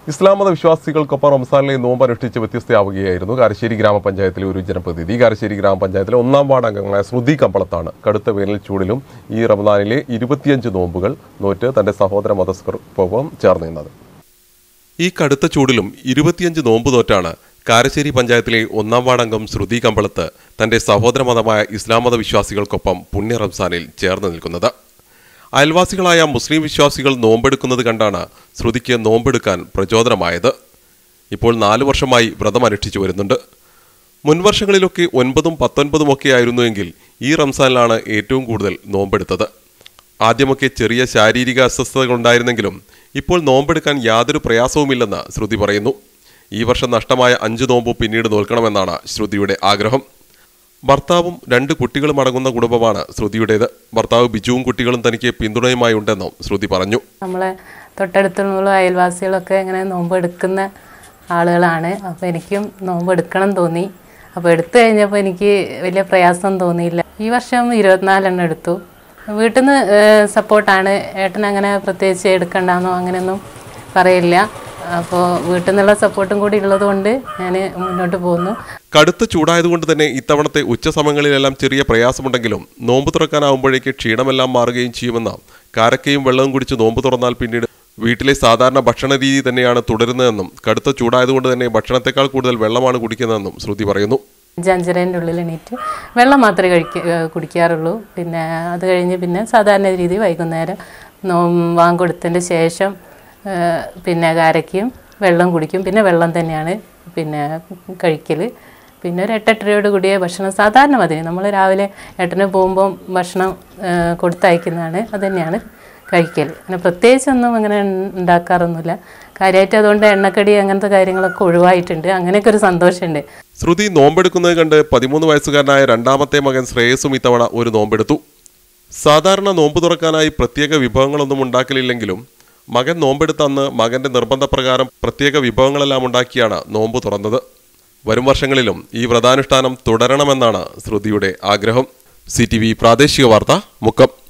ഇസ്ലാം മത വിശ്വാസികൾക്കൊപ്പം റംസാനിലെ നോമ്പ് അനുഷ്ഠിച്ച് വ്യത്യസ്തയാവുകയായിരുന്നു കാരശ്ശേരി ഗ്രാമപഞ്ചായത്തിലെ ഒരു ജനപ്രതിനിധി കാരശ്ശേരി ഗ്രാമപഞ്ചായത്തിലെ ഒന്നാം വാർഡ് അംഗങ്ങളായ ശ്രുതി കമ്പളത്താണ് കടുത്ത വേനൽ ചൂടിലും ഈ റമദാനിലെ ഇരുപത്തിയഞ്ച് നോമ്പുകൾ നോറ്റ് തന്റെ സഹോദര മതസ്കർക്കൊപ്പം ചേർന്ന് നിന്നത് ഈ കടുത്ത ചൂടിലും ഇരുപത്തിയഞ്ച് നോമ്പ് നോറ്റാണ് കാരശ്ശേരി പഞ്ചായത്തിലെ ഒന്നാം വാർഡ് അംഗം ശ്രുതി കമ്പളത്ത് തന്റെ സഹോദര മതമായ ഇസ്ലാം മത വിശ്വാസികൾക്കൊപ്പം പുണ്യ റംസാനിൽ ചേർന്ന് നിൽക്കുന്നത് അയൽവാസികളായ മുസ്ലിം വിശ്വാസികൾ നോമ്പെടുക്കുന്നത് കണ്ടാണ് ശ്രുതിക്ക് നോമ്പെടുക്കാൻ പ്രചോദനമായത് ഇപ്പോൾ നാലു വർഷമായി വ്രതം അനുഷ്ഠിച്ചു വരുന്നുണ്ട് മുൻവർഷങ്ങളിലൊക്കെ ഒൻപതും പത്തൊൻപതും ഒക്കെ ആയിരുന്നുവെങ്കിൽ ഈ റംസാനിലാണ് ഏറ്റവും കൂടുതൽ നോമ്പെടുത്തത് ആദ്യമൊക്കെ ചെറിയ ശാരീരിക അസ്വസ്ഥതകളുണ്ടായിരുന്നെങ്കിലും ഇപ്പോൾ നോമ്പെടുക്കാൻ യാതൊരു പ്രയാസവുമില്ലെന്ന് ശ്രുതി പറയുന്നു ഈ വർഷം നഷ്ടമായ അഞ്ച് നോമ്പ് പിന്നീട് നോൽക്കണമെന്നാണ് ശ്രുതിയുടെ ആഗ്രഹം ഭർത്താവും രണ്ട് കുട്ടികളും അടങ്ങുന്ന കുടുംബമാണ് ശ്രുതിയുടേത് ഭർത്താവ് ബിജുവും കുട്ടികളും തനിക്ക് പിന്തുണയുമായി ഉണ്ടെന്നും ശ്രുതി പറഞ്ഞു നമ്മളെ തൊട്ടടുത്തുള്ള അയൽവാസികളൊക്കെ ഇങ്ങനെ നോമ്പ് എടുക്കുന്ന ആളുകളാണ് അപ്പോൾ എനിക്കും നോമ്പ് എടുക്കണം തോന്നി അപ്പോൾ എടുത്തു കഴിഞ്ഞപ്പോൾ എനിക്ക് വലിയ പ്രയാസം തോന്നിയില്ല ഈ വർഷം ഇരുപത്തിനാലെണ്ണം എടുത്തു വീട്ടിൽ നിന്ന് സപ്പോർട്ടാണ് ഏട്ടൻ അങ്ങനെ പ്രത്യേകിച്ച് എടുക്കണ്ടെന്നോ അങ്ങനെയൊന്നും പറയില്ല അപ്പോൾ വീട്ടിൽ നിന്നുള്ള സപ്പോർട്ടും കൂടി ഉള്ളതുകൊണ്ട് ഞാൻ മുന്നോട്ട് പോകുന്നു കടുത്ത ചൂടായതുകൊണ്ട് തന്നെ ഇത്തവണത്തെ ഉച്ചസമയങ്ങളിലെല്ലാം ചെറിയ പ്രയാസമുണ്ടെങ്കിലും നോമ്പ് തുറക്കാനാവുമ്പോഴേക്ക് ക്ഷീണമെല്ലാം മാറുകയും ചെയ്യുമെന്ന് കാരക്കയും വെള്ളവും കുടിച്ച് നോമ്പ് തുറന്നാൽ പിന്നീട് വീട്ടിലെ സാധാരണ ഭക്ഷണ രീതി തന്നെയാണ് തുടരുന്നതെന്നും കടുത്ത ചൂടായതുകൊണ്ട് തന്നെ ഭക്ഷണത്തെക്കാൾ കൂടുതൽ വെള്ളമാണ് കുടിക്കുന്നതെന്നും ശ്രുതി പറയുന്നു അഞ്ച് അഞ്ചരേൻ്റെ ഉള്ളിൽ എണീറ്റ് വെള്ളം മാത്രമേ കഴിക്ക ഏഹ് കുടിക്കാറുള്ളൂ പിന്നെ അത് കഴിഞ്ഞ് പിന്നെ സാധാരണ രീതി വൈകുന്നേരം നോ വാങ്കൊടുത്തതിൻ്റെ ശേഷം ഏഹ് പിന്നെ കാരയ്ക്കും വെള്ളം കുടിക്കും പിന്നെ വെള്ളം തന്നെയാണ് പിന്നെ കഴിക്കൽ പിന്നെ ഒരു എട്ടെട്ടരയോട് കൂടിയ ഭക്ഷണം സാധാരണ മതി നമ്മൾ രാവിലെ എട്ടിന് പോകുമ്പം ഭക്ഷണം ഏഹ് കൊടുത്തയക്കുന്നതാണ് അത് തന്നെയാണ് കഴിക്കൽ അങ്ങനെ പ്രത്യേകിച്ചൊന്നും അങ്ങനെ ഉണ്ടാക്കാറൊന്നുമില്ല കാര്യമായിട്ട് അതുകൊണ്ട് എണ്ണക്കടി അങ്ങനത്തെ കാര്യങ്ങളൊക്കെ ഒഴിവായിട്ടുണ്ട് അങ്ങനെയൊക്കെ ഒരു സന്തോഷമുണ്ട് ശ്രുതി നോമ്പെടുക്കുന്നത് കണ്ട് പതിമൂന്ന് വയസ്സുകാരനായ രണ്ടാമത്തെ മകൻ ശ്രേയസും ഇത്തവണ ഒരു നോമ്പെടുത്തു സാധാരണ നോമ്പ് തുറക്കാനായി പ്രത്യേക വിഭവങ്ങളൊന്നും ഉണ്ടാക്കലില്ലെങ്കിലും മകൻ നോമ്പെടുത്ത അന്ന് മകന്റെ നിർബന്ധപ്രകാരം പ്രത്യേക വിഭവങ്ങളെല്ലാം ഉണ്ടാക്കിയാണ് നോമ്പ് തുറന്നത് വരും വർഷങ്ങളിലും ഈ വ്രതാനുഷ്ഠാനം തുടരണമെന്നാണ് ശ്രുതിയുടെ ആഗ്രഹം സി പ്രാദേശിക വാർത്ത മുക്കം